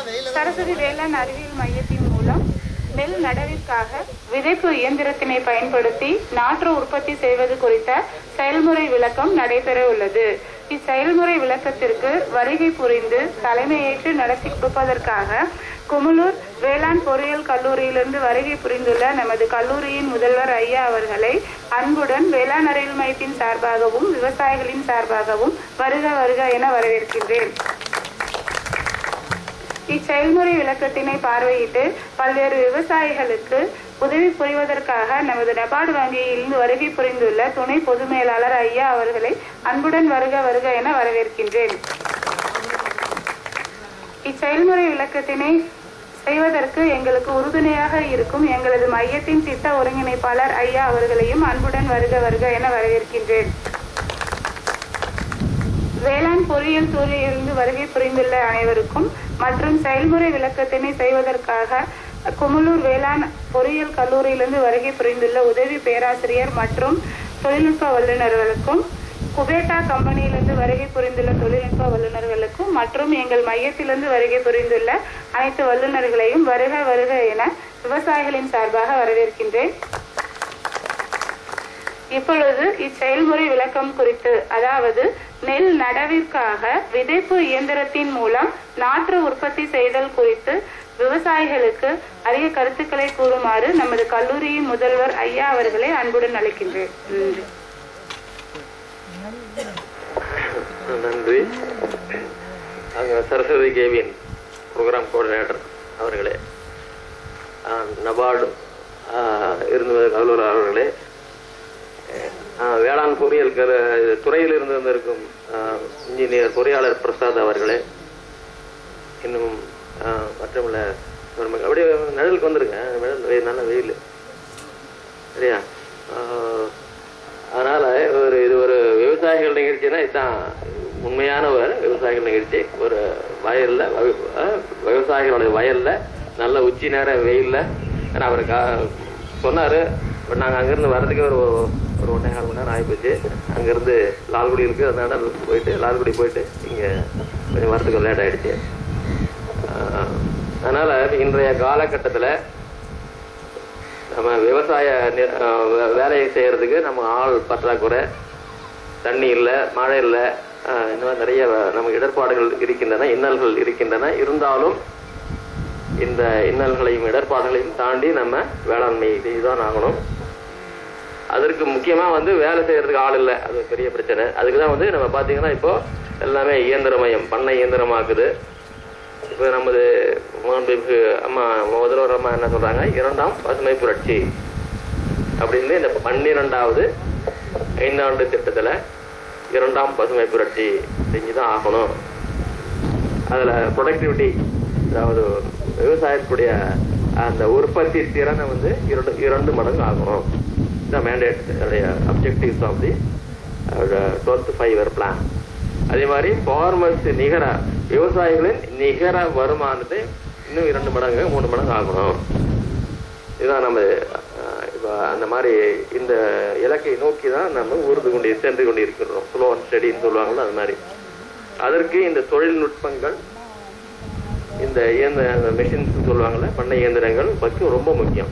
சரஸ்வதி வேளாண் அறிவியல் மையத்தின் மூலம் நெல் நடவிற்காக விதைப்பு இயந்திரத்தினை பயன்படுத்தி நாற்று உற்பத்தி செய்வது குறித்த செயல்முறை விளக்கம் நடைபெற உள்ளது இச்செயல்முறை விளக்கத்திற்கு வருகை புரிந்து தலைமையேற்று நடத்தி கொடுப்பதற்காக குமுலூர் வேளாண் பொறியியல் கல்லூரியிலிருந்து வருகை புரிந்துள்ள நமது கல்லூரியின் முதல்வர் ஐயா அவர்களை அன்புடன் வேளாண் அறிவியல் மையத்தின் சார்பாகவும் விவசாயிகளின் சார்பாகவும் வருக வருக என வரவேற்கின்றேன் இச்செயல்முறை விளக்கத்தினை பார்வையிட்டு பல்வேறு விவசாயிகளுக்கு உதவி புரிவதற்காக நமது நபார்டு வங்கியில் வருகை புரிந்துள்ள துணை பொது மேலாளர் ஐயா அவர்களை அன்புடன் வருக வருக என வரவேற்கின்றேன் இச்செயல்முறை விளக்கத்தினை செய்வதற்கு எங்களுக்கு உறுதுணையாக இருக்கும் எங்களது மையத்தின் திட்ட ஒருங்கிணைப்பாளர் ஐயா அவர்களையும் அன்புடன் வருக வருக என வரவேற்கின்றேன் வேளாண் பொறியியல் துறையிலிருந்து வருகை புரிந்துள்ள அனைவருக்கும் மற்றும் செயல்முறை விளக்கத்தினை செய்வதற்காக குமுலூர் வேளாண் பொறியியல் கல்லூரியிலிருந்து வருகை புரிந்துள்ள உதவி பேராசிரியர் மற்றும் தொழில்நுட்ப வல்லுநர்களுக்கும் குபேட்டா கம்பெனியிலிருந்து வருகை புரிந்துள்ள தொழில்நுட்ப வல்லுநர்களுக்கும் மற்றும் எங்கள் மையத்திலிருந்து வருகை புரிந்துள்ள அனைத்து வல்லுநர்களையும் வருக வருக என விவசாயிகளின் சார்பாக வரவேற்கின்றேன் இப்பொழுது இச்செயல்முறை விளக்கம் குறித்து அதாவது நெல் நடவிற்காக விதைப்பு இயந்திரத்தின் மூலம் நாற்று உற்பத்தி செய்தல் குறித்து விவசாயிகளுக்கு அதிக கருத்துக்களை கூறுமாறு நமது கல்லூரியின் முதல்வர் ஐயா அவர்களை அன்புடன் அழைக்கின்றேன் நன்றி நன்றி அங்கே சரஸ்வதி கேவியின் ப்ரோக்ராம் கோஆர்டினேட்டர் அவர்களே ஆஹ் நபார்டு ஆஹ் இருந்து வந்த கல்லூரி அவர்களே ஆஹ் வேளாண் பொறியியல் கல துறையில் இருந்து வந்திருக்கும் ஆஹ் இன்ஜினியர் பொறியாளர் பிரசாத் அவர்களே இன்னும் ஆஹ் மற்றமுள்ள பெருமக்கள். அப்படியே நிழலுக்கு வந்துருங்க நிழல் வெயில் நல்ல வெயில் சரியா ஆஹ் அதனால ஒரு இது ஒரு விவசாயிகள் நிகழ்ச்சினா இதுதான் உண்மையான ஒரு விவசாயிகள் நிகழ்ச்சி ஒரு வயல்ல வ- அஹ் விவசாயிகளுடைய வயல்ல நல்ல உச்சி நேர வெயில்ல ஏன்னா அவர் கா- சொன்னாரு இப்ப நாங்க அங்கிருந்து வர்றதுக்கு ஒரு ஒரு ஒன்றே கால் மணி நேரம் ஆகிப்போச்சு அங்கிருந்து லால்குடி இருக்கு அதனால போயிட்டு லால்குடி போயிட்டு இங்க கொஞ்சம் வரதுக்கு லேட் ஆயிடுச்சு ஆஹ் அதனால இன்றைய காலகட்டத்துல நம்ம விவசாய நி- அஹ் வே- வேலையை செய்யறதுக்கு நம்ம ஆள் பற்றாக்குறை தண்ணி இல்லை மழை இல்லை அஹ் இந்த மாதிரி நிறைய வ- நமக்கு இடர்பாடுகள் இருக்கின்றன இன்னல்கள் இருக்கின்றன இருந்தாலும் இந்த இன்னல்களையும் இடர்பாடுகளையும் தாண்டி நம்ம வேளாண்மை செய்துதான் ஆகணும் அதற்கு முக்கியமா வந்து வேலை செய்யறதுக்கு ஆள் இல்லை அது ஒரு பெரிய பிரச்சனை அதுக்கு தான் வந்து நம்ம பாத்தீங்கன்னா இப்போ எல்லாமே இயந்திரமயம் பண்ணை இயந்திரமாக்குது இப்போ நமது மாண்புமிகு அம்மா முதல்வர் அம்மா என்ன சொல்றாங்க இரண்டாம் பசுமை புரட்சி அப்படின்னு இந்த பன்னிரெண்டாவது ஐந்தாண்டு திட்டத்துல இரண்டாம் பசுமை புரட்சி செஞ்சுதான் ஆகணும் அதுல ப்ரொடக்டிவிட்டி அதாவது விவசாயத்துடைய அந்த உற்பத்தி திறனை வந்து இரண்டு இரண்டு மடங்கு ஆகணும் இதான் mandate objectives of the twelfth five year plan அதே மாதிரி ஃபார்மர்ஸ் நிகர விவசாயிகளின் நிகர வருமானத்தை இன்னும் இரண்டு மடங்கு மூணு மடங்கு ஆகணும் இதுதான் நம்ம அஹ், இப்ப அந்த மாதிரி இந்த இலக்கை நோக்கி தான் நம்ம ஊர்ந்து கொண்டு சென்று கொண்டு இருக்கிறோம் ஸ்லோ அண்ட் ஸ்டடின்னு சொல்லுவாங்கல்ல அது மாதிரி அதற்கு இந்த தொழில்நுட்பங்கள் இந்த இயந்திர மெஷின்ஸ் சொல்லுவாங்கல்ல பண்ணை இயந்திரங்கள் பற்றி ரொம்ப முக்கியம்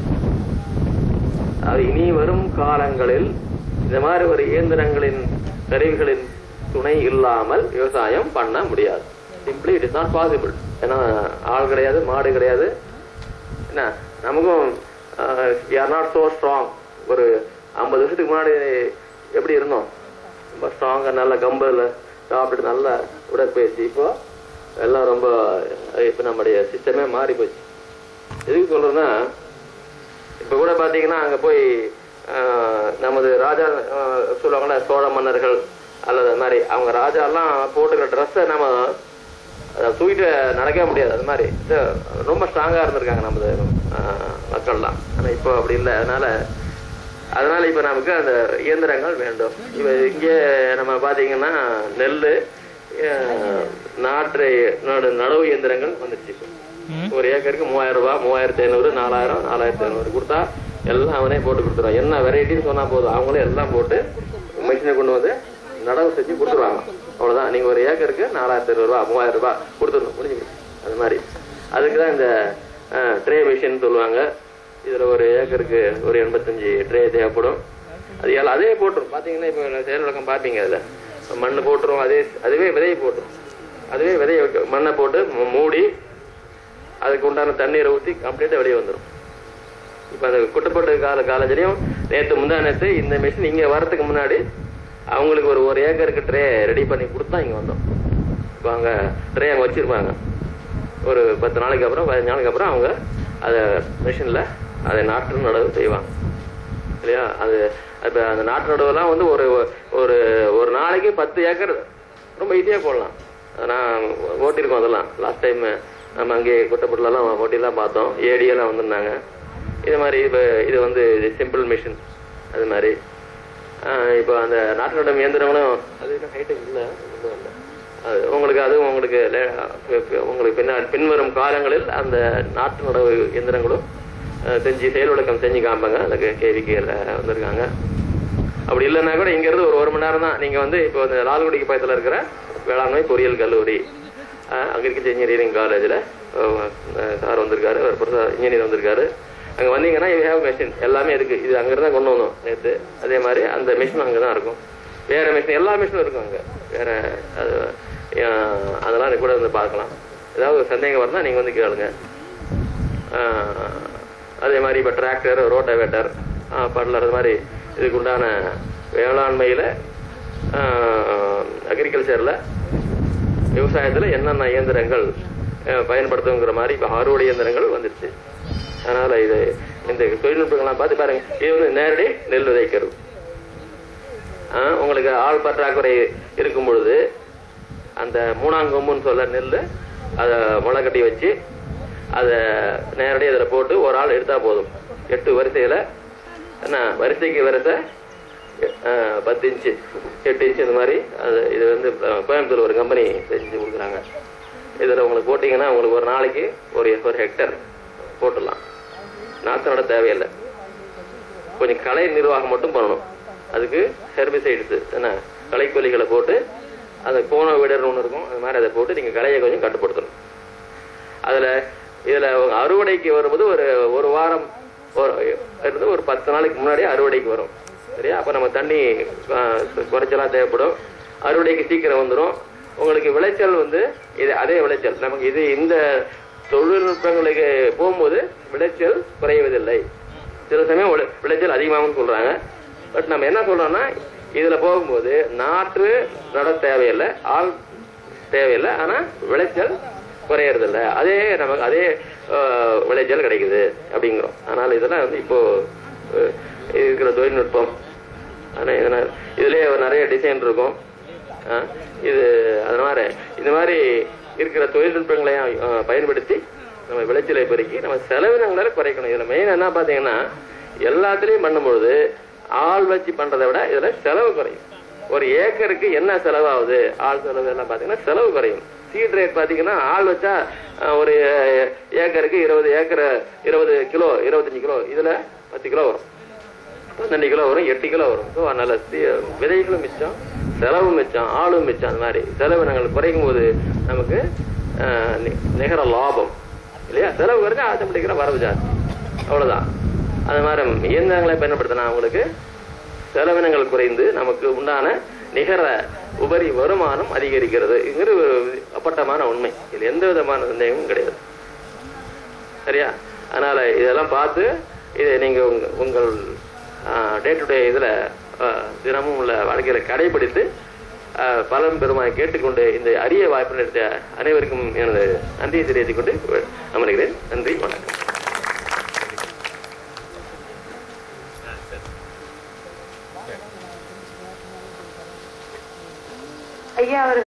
அது இனி வரும் காலங்களில் இந்த மாதிரி ஒரு இயந்திரங்களின் கருவிகளின் துணை இல்லாமல் விவசாயம் பண்ண முடியாது simply it is not possible ஏன்னா ஆள் கிடையாது மாடு கிடையாது என்ன நமக்கும் ஆர் நாட் so ஸ்ட்ராங் ஒரு ஐம்பது வருஷத்துக்கு முன்னாடி எப்படி இருந்தோம் ரொம்ப ஸ்ட்ராங்கா நல்ல கம்பல் சாப்பிட்டு நல்ல உடற்பயிற்சி இப்போ எல்லாம் ரொம்ப இப்போ நம்முடைய சிஸ்டமே மாறி போச்சு எதுக்கு சொல்றேன்னா இப்ப கூட பாத்தீங்கன்னா அங்க போய் ஆஹ், நமது ராஜா ஆஹ், சொல்லுவாங்கல்ல சோழ மன்னர்கள் அல்லது அது மாதிரி அவங்க ராஜா எல்லாம் போட்டுக்கிற ட்ரெஸ்ஸை நம்ம அதை தூக்கிட்டு நடக்கவே முடியாது அது மாதிரி இது ரொம்ப ஸ்ட்ராங்கா இருந்திருக்காங்க நமது ஆஹ், மக்கள்லாம் ஆனா இப்போ அப்படி இல்லை அதனால அதனால இப்ப நமக்கு அந்த இயந்திரங்கள் வேண்டும் இப்ப இங்கே நம்ம பாத்தீங்கன்னா நெல்லு ஆஹ், நாற்று நடு- நடவு இயந்திரங்கள் வந்துருச்சு இப்போ. ஒரு ஏக்கருக்கு மூவாயிரம் ரூபாய் மூவாயிரத்தி ஐநூறு நாலாயிரம் நாலாயிரத்தி ஐநூறு கொடுத்தா எல்லாம் அவனே போட்டு கொடுத்துருவான் என்ன வெரைட்டின்னு சொன்னா போதும் அவங்களே எல்லாம் போட்டு மிஷினை கொண்டு வந்து நடவு செஞ்சு கொடுத்துருவாங்க அவ்வளவுதான் நீங்க ஒரு ஏக்கருக்கு நாலாயிரத்தி ஐநூறு ரூபாய் மூவாயிரம் ரூபாய் கொடுத்துடணும் முடிஞ்சு அது மாதிரி அதுக்கு தான் இந்த ட்ரே மிஷின் சொல்லுவாங்க இதுல ஒரு ஏக்கருக்கு ஒரு எண்பத்தஞ்சு ட்ரே தேவைப்படும் அது எல்லாம் அதே போட்டுரும் பாத்தீங்கன்னா இப்போ செயல் விளக்கம் பார்ப்பீங்க அதுல மண் போட்டுரும் அதே அதுவே விதையை போட்டுரும் அதுவே விதையை வைக்க மண்ணை போட்டு மு- மூடி அதுக்கு உண்டான தண்ணீரை ஊற்றி கம்ப்ளீட்டாக வெளியே வந்துடும் இப்போ அந்த குட்டப்பட்டு கால காலேஜ்லையும் நேற்று முந்தா நேற்று இந்த மிஷின் இங்கே வரதுக்கு முன்னாடி அவங்களுக்கு ஒரு ஒரு ஏக்கருக்கு ட்ரே ரெடி பண்ணி கொடுத்தா இங்கே வந்தோம் இப்போ அங்கே ட்ரே அங்கே வச்சுருப்பாங்க ஒரு பத்து நாளைக்கு அப்புறம் பதினஞ்சு நாளைக்கு அப்புறம் அவங்க அதை மிஷினில் அதை நாற்று நடவு செய்வாங்க இல்லையா அது இப்போ அந்த நாட்டு நடவுலாம் வந்து ஒரு ஒரு ஒரு நாளைக்கு பத்து ஏக்கர் ரொம்ப ஈஸியாக போடலாம் நான் ஓட்டியிருக்கோம் அதெல்லாம் லாஸ்ட் டைம் நம்ம அங்கே கொட்டப்பட்டுலலாம் ஓட்டிலாம் பார்த்தோம் ஏடியெல்லாம் வந்திருந்தாங்க இது மாதிரி இப்போ இது வந்து சிம்பிள் மிஷின் அது மாதிரி ஆஹ் இப்போ அந்த நாட்டு நடம் இயந்திரங்களும் அது இன்னும் ஹைட்டுக்கு இல்லை இன்னும் இல்லை. அது உங்களுக்கு அதுவும் உங்களுக்கு லே- உங்களுக்கு பின்னா பின்வரும் காலங்களில் அந்த நாட்டு நடவு இயந்திரங்களும் அஹ், செஞ்சு செயல் விளக்கம் செஞ்சு காமிப்பாங்க அதுக்கு கேவிக்கையில் வந்திருக்காங்க அப்படி இல்லைன்னா கூட இங்க இருந்து ஒரு ஒரு மணி நேரம் தான் நீங்க வந்து இப்போ இந்த லால்குடிக்கு பக்கத்துல இருக்கிற வேளாண்மை பொறியியல் கல்லூரி அக்ரிகல்ச்சர் இன்ஜினியரிங் காலேஜில் சார் வந்திருக்காரு ஒரு ப்ரொஃபஸர் இன்ஜினியர் வந்திருக்காரு அங்க வந்தீங்கன்னா யூ ஹேவ் மெஷின் எல்லாமே இருக்கு இது அங்கிருந்து தான் கொண்டு வந்தோம் நேற்று அதே மாதிரி அந்த மிஷின் அங்கே தான் இருக்கும் வேற மிஷின் எல்லா மிஷினும் இருக்கும் அங்க வேற அது அஹ், அதெல்லாம் கூட வந்து பார்க்கலாம் ஏதாவது சந்தேகம் வரனா நீங்க வந்து கேளுங்க ஆஹ், அதே மாதிரி இப்போ டிராக்டர் ரோட்டவேட்டர் பட்லர் அது மாதிரி இதுக்கு உண்டான வேளாண்மையில் அக்ரிகல்ச்சரில் விவசாயத்தில் என்னென்ன இயந்திரங்கள் ஆஹ், பயன்படுத்துங்கிற மாதிரி இப்போ அறுவடை இயந்திரங்கள் வந்துருச்சு அதனால இது இந்த தொழில்நுட்பங்கள்லாம் பார்த்து பாருங்க இது வந்து நேரடி நெல் விதைக்கிறது ஆஹ், உங்களுக்கு ஆள் பற்றாக்குறை இருக்கும் பொழுது அந்த மூணாங்கொம்புன்னு சொல்ல நெல் அதை முளை கட்டி வச்சு அதை நேரடியாக அதில் போட்டு ஒரு ஆள் எடுத்தா போதும் எட்டு வரிசையில் என்ன வரிசைக்கு வரிசை அஹ், பத்து இன்ச்சு எட்டு இன்ச்சு இந்த மாதிரி அது இது வந்து அஹ், கோயம்புத்தூர் ஒரு கம்பெனி செஞ்சு கொடுக்குறாங்க இதில் உங்களுக்கு போட்டிங்கன்னா உங்களுக்கு ஒரு நாளைக்கு ஒரு ஒரு ஹெக்டர் போட்டுடலாம் நாற்று நட தேவையில்லை கொஞ்சம் கலை நிர்வாகம் மட்டும் பண்ணணும் அதுக்கு ஹெர்பிசைட்ஸ் என்ன களைக்கொல்லிகளை போட்டு அந்த கோண விடர்னு ஒன்று இருக்கும் அது மாதிரி அதை போட்டு நீங்கள் களையை கொஞ்சம் கட்டுப்படுத்தணும் அதில் இதில் அறுவடைக்கு வரும்போது ஒரு ஒரு வாரம் ஒரு இருந்து ஒரு பத்து நாளைக்கு முன்னாடியே அறுவடைக்கு வரும் சரியா அப்போ நம்ம தண்ணி ஆஹ், குறைச்சலா தேவைப்படும் அறுவடைக்கு சீக்கிரம் வந்துடும் உங்களுக்கு விளைச்சல் வந்து இது அதே விளைச்சல் நமக்கு இது இந்த தொழில்நுட்பங்களுக்கு போகும்போது விளைச்சல் குறைவதில்லை சில சமயம் விளை- விளைச்சல் அதிகமாகும்னு சொல்றாங்க பட் நம்ம என்ன சொல்றோம்னா இதுல போகும்போது நாற்று நட தேவையில்லை ஆள் தேவையில்லை ஆனா விளைச்சல் குறையறதில்ல அதே நமக்கு அதே ஆஹ், விளைச்சல் கிடைக்குது அப்படிங்கிறோம் அதனால இதெல்லாம் வந்து இப்போ அஹ், இருக்கிற தொழில்நுட்பம் ஆனா இதனால இதுலயே நிறைய டிசைன் இருக்கும் ஆஹ், இது அதனால இந்த மாதிரி இருக்கிற தொழில்நுட்பங்களையும் ஆஹ், பயன்படுத்தி நம்ம விளைச்சலை பெருக்கி நம்ம செலவினங்களை குறைக்கணும் இதுல மெயின் என்ன பாத்தீங்கன்னா எல்லாத்துலயும் பண்ணும்பொழுது ஆள் வச்சு பண்றதை விட இதுல செலவு குறையும் ஒரு ஏக்கருக்கு என்ன செலவாகுது ஆள் செலவு எல்லாம் பாத்தீங்கன்னா செலவு குறையும் சீட் ரேட் பாத்தீங்கன்னா ஆள் வச்சா அஹ், ஒரு ஏக்கருக்கு இருபது ஏக்கர் இருபது கிலோ இருபத்தஞ்சு கிலோ இதுல பத்து கிலோ வரும் பன்னெண்டு கிலோ வரும் எட்டு கிலோ வரும் ஸோ அதனால சி- விதைகளும் மிச்சம் செலவும் மிச்சம் ஆளும் மிச்சம் அந்த மாதிரி செலவினங்கள் குறைக்கும் போது நமக்கு அஹ், நி- நிகர லாபம் இல்லையா செலவு குறைஞ்சா ஆட்டோமேட்டிக்காக வரவு ஜாஸ்தி அவ்வளவுதான் அது மாதிரி இயந்திரங்களை பயன்படுத்தினா அவங்களுக்கு செலவினங்கள் குறைந்து நமக்கு உண்டான நிகர உபரி வருமானம் அதிகரிக்கிறது இங்கிறது ஒரு அப்பட்டமான உண்மை இது எந்த விதமான சந்தேகமும் கிடையாது சரியா அதனால இதெல்லாம் பார்த்து இதை நீங்க உங்க- உங்கள் டே டு டே இதுல ஆஹ், தினமும் உள்ள வாழ்க்கையில கடைபிடித்து ஆஹ், பலன் பெருமாய் கேட்டுக்கொண்டு இந்த அரிய வாய்ப்பு எடுத்த அனைவருக்கும் எனது நன்றியை தெரிவித்துக் கொண்டு அமர்கிறேன் நன்றி வணக்கம் ஐயா அவர்